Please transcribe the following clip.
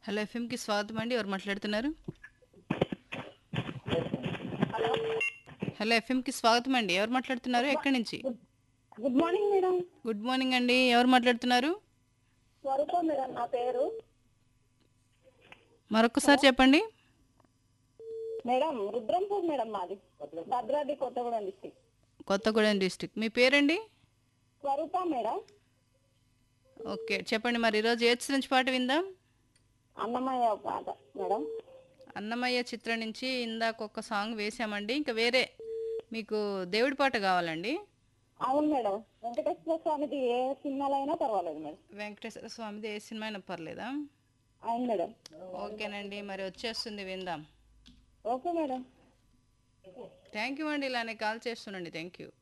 hello ఎఫ్ఎంకి స్వాగతం అండి ఎవరు మాట్లాడుతున్నారు హలో ఎఫ్ఎంకి స్వాగతం అండి ఎవరు మాట్లాడుతున్నారు ఎక్కడి నుంచి good morning madam good morning అండి ఎవరు మాట్లాడుతున్నారు స్వరూప మేడం నా పేరు మరొకసారి చెప్పండి మేడం రుద్రంపూర్ మేడం మాది భద్రాద్రి కొత్తగూడెం డిస్టిక్ కొత్తగూడెం డిస్టిక్ మీ పేరండి స్వరూప మేడం ఓకే చెప్పండి మరి ఈరోజు ఏ చిత్రం నుంచి పాట విందాం అన్నమయ్య పాట మేడం అన్నమయ్య చిత్రం నుంచి ఇందాక ఒక సాంగ్ వేసామండి ఇంకా వేరే మీకు దేవుడి పాట కావాలండి అవును మేడం వెంకటేశ్వర స్వామిది ఏ సినిమాలో అయినా పర్వాలేదు మేడం వెంకటేశ్వర స్వామిది ఏ సినిమా అయినా పర్లేదా అవును మేడం ఓకేనండి మరి వచ్చేస్తుంది విందాం ఓకే మేడం థ్యాంక్ యూ అండి ఇలానే కాల్ చేస్తుండండి థ్యాంక్ యూ